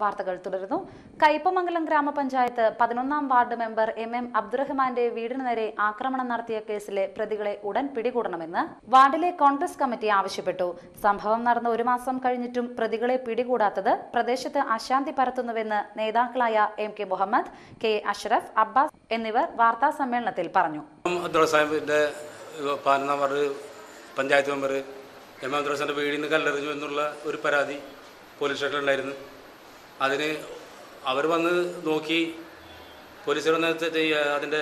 വാർത്തകൾ തുടരുന്നു കയ്പമംഗലം ഗ്രാമപഞ്ചായത്ത് പതിനൊന്നാം വാർഡ് മെമ്പർ എം എം അബ്ദുറഹ്മാന്റെ വീടിന് നേരെ ആക്രമണം നടത്തിയ കേസിലെ പ്രതികളെ ഉടൻ പിടികൂടണമെന്ന് വാർഡിലെ കോൺഗ്രസ് കമ്മിറ്റി ആവശ്യപ്പെട്ടു സംഭവം നടന്ന ഒരു മാസം കഴിഞ്ഞിട്ടും പ്രതികളെ പിടികൂടാത്തത് പ്രദേശത്ത് അശാന്തി പരത്തുന്നുവെന്ന് നേതാക്കളായ M K Muhammad K Ashraf Abbas എന്നിവർ വാർത്താ സമ്മേളനത്തിൽ പറഞ്ഞു അബ്ദുൾ സാഹിബിൻ്റെ പതിനൊന്നാം ward panchayat member M M Abdul വീടിൽ നിന്ന് കല്ലെറിഞ്ഞു എന്നുള്ള ഒരു പരാതി പോലീസ് സ്റ്റേഷനിലുണ്ടായിരുന്നു അതിന് അവർ വന്ന് നോക്കി പോലീസുകാർ വന്ന് ത- ഈ, അതിൻ്റെ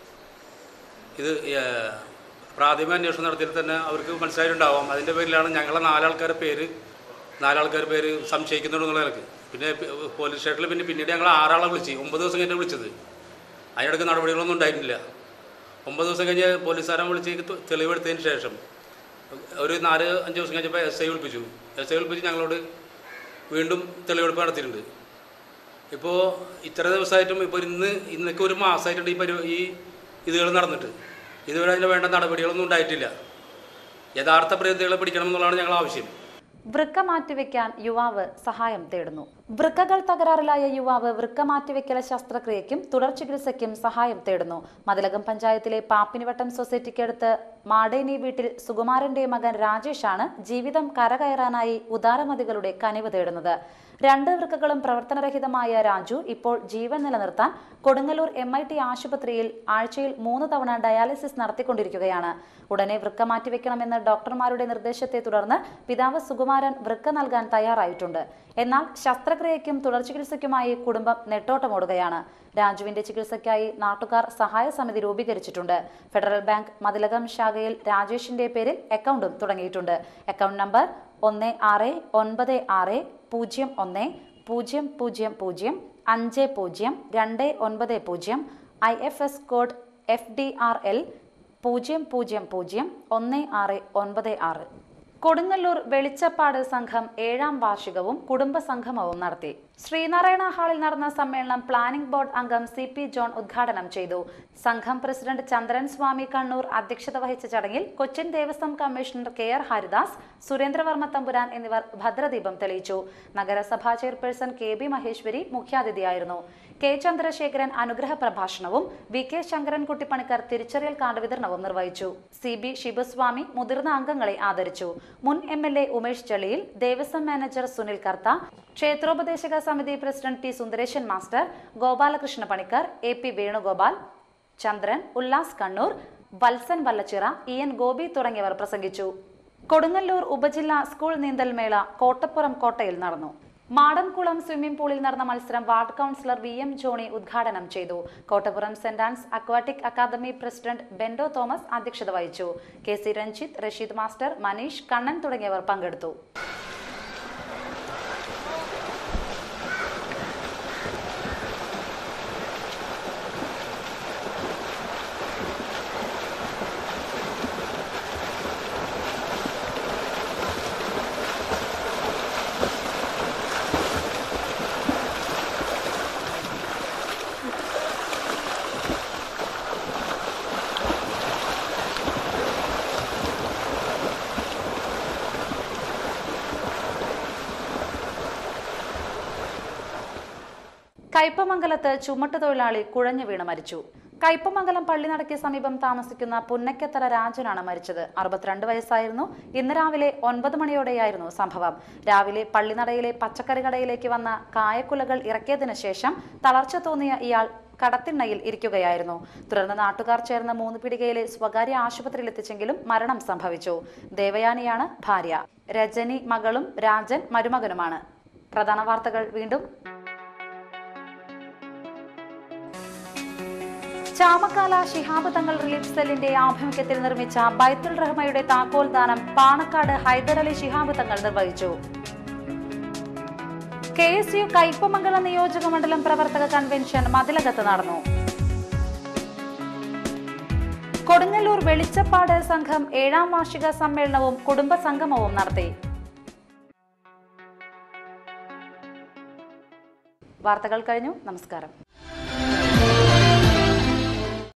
ഇത് ഈ, പ്രാഥമിക അന്വേഷണം നടത്തിയിട്ട് തന്നെ അവർക്ക് മനസ്സിലായിട്ടുണ്ടാവാം അതിൻ്റെ പേരിലാണ് ഞങ്ങളെ നാലാൾക്കാരുടെ പേര് നാലാൾക്കാരുടെ പേര് സംശയിക്കുന്നുണ്ടെന്നുള്ള നിലക്ക് പിന്നെ പി- പോലീസ് സ്റ്റേഷനിൽ പിന്നെ പിന്നീട് ഞങ്ങൾ ആറാളെ വിളിച്ച് ഒമ്പത് ദിവസം കഴിഞ്ഞാൽ വിളിച്ചത് അതിനിടയ്ക്ക് നടപടികളൊന്നും ഉണ്ടായിരുന്നില്ല ഒമ്പത് ദിവസം കഴിഞ്ഞ് പോലീസുകാരൻ വിളിച്ച് തെ- തെളിവെടുത്തതിന് ശേഷം ഒരു നാല് അഞ്ച് ദിവസം കഴിഞ്ഞപ്പോൾ എസ് ഐ വിളിപ്പിച്ചു എസ് ഐ വിളിപ്പിച്ച് ഞങ്ങളോട് വീണ്ടും തെളിവെടുപ്പ് നടത്തിയിട്ടുണ്ട് ഇപ്പോൾ ഇത്ര ദിവസമായിട്ടും ഇപ്പോൾ ഇന്ന് ഇന്നൊക്കെ ഒരു മാസമായിട്ടുണ്ട് ഈ പരി ഈ ഇതുകൾ നടന്നിട്ട് ഇതുവരെ അതിന് വേണ്ട നടപടികളൊന്നും ഉണ്ടായിട്ടില്ല യഥാർത്ഥ പ്രതികളെ പിടിക്കണം എന്നുള്ളതാണ് ഞങ്ങൾ ആവശ്യം വൃക്ക മാറ്റിവെക്കാൻ യുവാവ് സഹായം തേടുന്നു വൃക്കകൾ തകരാറിലായ യുവാവ് വൃക്ക മാറ്റിവെക്കൽ ശസ്ത്രക്രിയയ്ക്കും തുടർ ചികിത്സയ്ക്കും സഹായം തേടുന്നു മതിലകം പഞ്ചായത്തിലെ പാപ്പിനിവട്ടം സൊസൈറ്റിക്കടുത്ത് മാടേനി വീട്ടിൽ സുകുമാരന്റെ മകൻ രാജേഷാണ് ജീവിതം കരകയറാനായി ഉദാരമതികളുടെ കനിവ് തേടുന്നത് രണ്ട് വൃക്കകളും പ്രവർത്തനരഹിതമായ രാജു ഇപ്പോൾ ജീവൻ നിലനിർത്താൻ കൊടുങ്ങല്ലൂർ എം ഐ ടി ആശുപത്രിയിൽ ആഴ്ചയിൽ മൂന്ന് തവണ ഡയാലിസിസ് നടത്തിക്കൊണ്ടിരിക്കുകയാണ് ഉടനെ വൃക്ക മാറ്റിവെക്കണമെന്ന് ഡോക്ടർമാരുടെ നിർദ്ദേശത്തെ തുടർന്ന് പിതാവ് സുകുമാരൻ വൃക്ക നൽകാൻ തയ്യാറായിട്ടുണ്ട് എന്നാൽ ശസ്ത്രക്രിയയ്ക്കും തുടർ ചികിത്സയ്ക്കുമായി കുടുംബം നെട്ടോട്ടമോടുകയാണ് രാജുവിന്റെ ചികിത്സയ്ക്കായി നാട്ടുകാർ സഹായ സമിതി രൂപീകരിച്ചിട്ടുണ്ട് ഫെഡറൽ ബാങ്ക് മതിലകം ശാഖയിൽ രാജേഷിന്റെ പേരിൽ അക്കൗണ്ടും തുടങ്ങിയിട്ടുണ്ട് അക്കൗണ്ട് നമ്പർ ഒന്ന് ആറ് ഒൻപത് ആറ് പൂജ്യം ഒന്ന് പൂജ്യം പൂജ്യം പൂജ്യം അഞ്ച് പൂജ്യം രണ്ട് ഒൻപത് പൂജ്യം I F S code F D R L പൂജ്യം പൂജ്യം പൂജ്യം ഒന്ന് ആറ് ഒൻപത് ആറ് കൊടുങ്ങല്ലൂർ വെളിച്ചപ്പാട് സംഘം ഏഴാം വാർഷികവും കുടുംബ സംഗമവും നടത്തി ശ്രീനാരായണ ഹാളിൽ നടന്ന സമ്മേളനം പ്ലാനിംഗ് ബോർഡ് അംഗം സി പി ജോൺ ഉദ്ഘാടനം ചെയ്തു സംഘം പ്രസിഡന്റ് ചന്ദ്രൻ സ്വാമി കണ്ണൂർ അധ്യക്ഷത വഹിച്ച ചടങ്ങിൽ Cochin Devaswom commissioner K R Haridas Surendravarma Thampuran എന്നിവർ ഭദ്രദീപം തെളിയിച്ചു നഗരസഭാ ചെയർപേഴ്സൺ കെ ബി മഹേശ്വരി മുഖ്യാതിഥിയായിരുന്നു കെ ചന്ദ്രശേഖരൻ അനുഗ്രഹ പ്രഭാഷണവും വി കെ ശങ്കരൻകുട്ടി പണിക്കർ തിരിച്ചറിയൽ കാർഡ് വിതരണവും നിർവഹിച്ചു സി ബി ശിവസ്വാമി മുതിർന്ന അംഗങ്ങളെ ആദരിച്ചു മുൻ M L A Umesh Chaliyil Devaswom manager Sunil Kartha ക്ഷേത്രോപദേശക സമിതി president T Sundaresan master Gopalakrishna Panicker A P Venugopal Chandran Ullas Kannur Valsan Vallachira E N Gopi തുടങ്ങിയവർ പ്രസംഗിച്ചു കൊടുങ്ങല്ലൂർ ഉപജില്ലാ സ്കൂൾ നീന്തൽമേള കോട്ടപ്പുറം കോട്ടയിൽ നടന്നു മാടൻകുളം സ്വിമ്മിംഗ് പൂളിൽ നടന്ന മത്സരം ward councillor V M Johnny ഉദ്ഘാടനം ചെയ്തു Kottappuram saint Ann's aquatic academy president Bendo Thomas അധ്യക്ഷത വഹിച്ചു K C Ranjith Rasheed master Maneesh Kannan തുടങ്ങിയവർ പങ്കെടുത്തു കയ്പമംഗലത്ത് ചുമട്ടുതൊഴിലാളി കുഴഞ്ഞു വീണ് മരിച്ചു കയ്പമംഗലം പള്ളിനടയ്ക്ക് സമീപം താമസിക്കുന്ന പുന്നക്കത്തറ രാജനാണ് മരിച്ചത് അറുപത്തിരണ്ട് വയസ്സായിരുന്നു ഇന്ന് രാവിലെ ഒൻപത് മണിയോടെയായിരുന്നു സംഭവം രാവിലെ പള്ളിനടയിലെ പച്ചക്കറി കടയിലേക്ക് വന്ന കായക്കുലകൾ ഇറക്കിയതിനു ശേഷം തളർച്ച തോന്നിയ ഇയാൾ കടത്തിണ്ണയിൽ ഇരിക്കുകയായിരുന്നു തുടർന്ന് നാട്ടുകാർ ചേർന്ന് മൂന്ന് പിടികയിലെ സ്വകാര്യ ആശുപത്രിയിൽ എത്തിച്ചെങ്കിലും മരണം സംഭവിച്ചു ദേവയാനിയാണ് ഭാര്യ രജനി മകളും രാജൻ മരുമകനുമാണ് പ്രധാന വാർത്തകൾ വീണ്ടും ചാമക്കാല ശിഹാബ് തങ്ങൾ റിലീഫ് സെല്ലിന്റെ ആഭിമുഖ്യത്തിൽ നിർമ്മിച്ച ബൈത്തുൽ റഹ്മയുടെ താക്കോൽ ദാനം പാണക്കാട് ഹൈദരലി ശിഹാബ് തങ്ങൾ നിർവഹിച്ചു കെ എസ് യു കയ്പമംഗലം നിയോജക മണ്ഡലം പ്രവർത്തക കൺവെൻഷൻ മതിലകത്ത് നടന്നു കൊടുങ്ങല്ലൂർ വെളിച്ചപ്പാട് സംഘം ഏഴാം വാർഷിക സമ്മേളനവും കുടുംബ സംഗമവും നടത്തി വാർത്തകൾ കഴിഞ്ഞു നമസ്കാരം